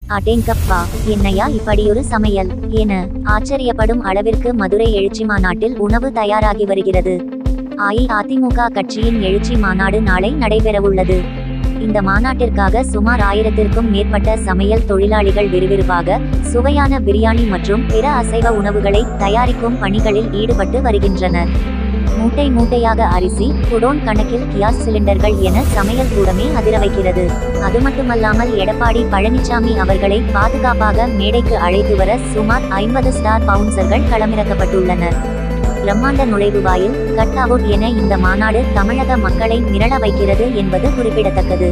அடேங்கப்பா என்னையா இப்படியொரு சமையல் என ஆச்சரியப்படும் அளவிற்கு மதுரை எழுச்சி மாநாட்டில் உணவு தயாராகி வருகிறது அஇஅதிமுக கட்சியின் எழுச்சி மாநாடு நாளை நடைபெறவுள்ளது இந்த மாநாட்டிற்காக சுமார் ஆயிரத்திற்கும் மேற்பட்ட சமையல் தொழிலாளிகள் விறுவிறுப்பாக சுவையான பிரியாணி மற்றும் பிற அசைவ உணவுகளை தயாரிக்கும் பணிகளில் ஈடுபட்டு வருகின்றனர் மூட்டை மூட்டையாக அரிசி குடோன் கணக்கில் கியாஸ் சிலிண்டர்கள் என சமையல் கூடமே அதிர வைக்கிறது அது மட்டுமல்லாமல் எடப்பாடி பழனிசாமி அவர்களை பாதுகாப்பாக மேடைக்கு அழைத்து வர சுமார் ஐம்பது ஸ்டார் பவுன்சர்கள் களமிறக்கப்பட்டுள்ளனர் பிரம்மாண்ட நுழைவு வாயில் கட் அவுட் என இந்த மாநாடு தமிழக மக்களை மிரள வைக்கிறது என்பது குறிப்பிடத்தக்கது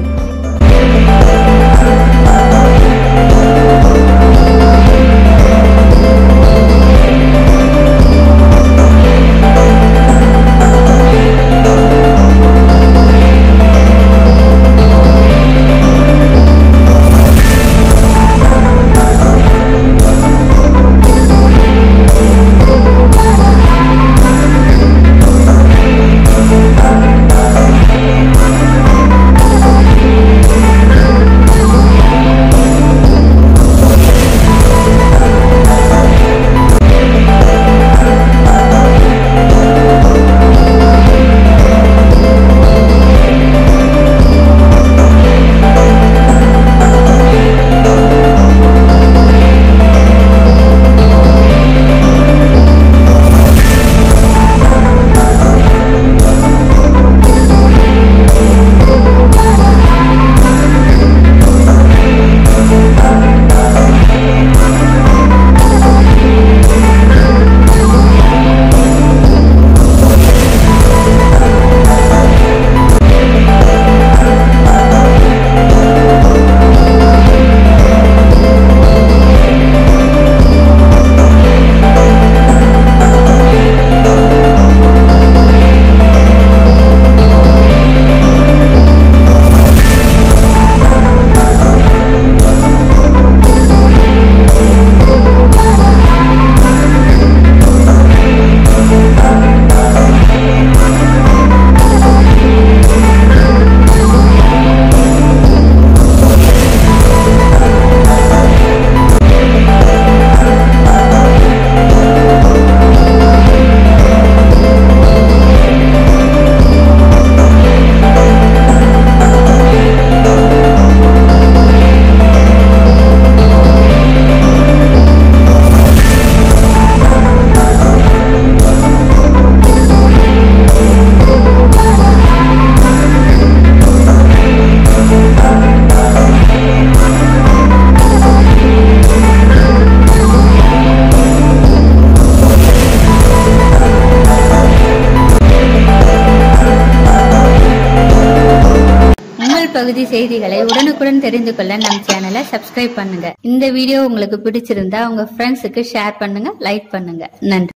உங்கள் பகுதி செய்திகளை உடனுக்குடன் தெரிந்து கொள்ள நம் சேனலை சப்ஸ்கிரைப் பண்ணுங்க இந்த வீடியோ உங்களுக்கு பிடிச்சிருந்தா உங்க ஃப்ரெண்ட்ஸுக்கு ஷேர் பண்ணுங்க லைக் பண்ணுங்க நன்றி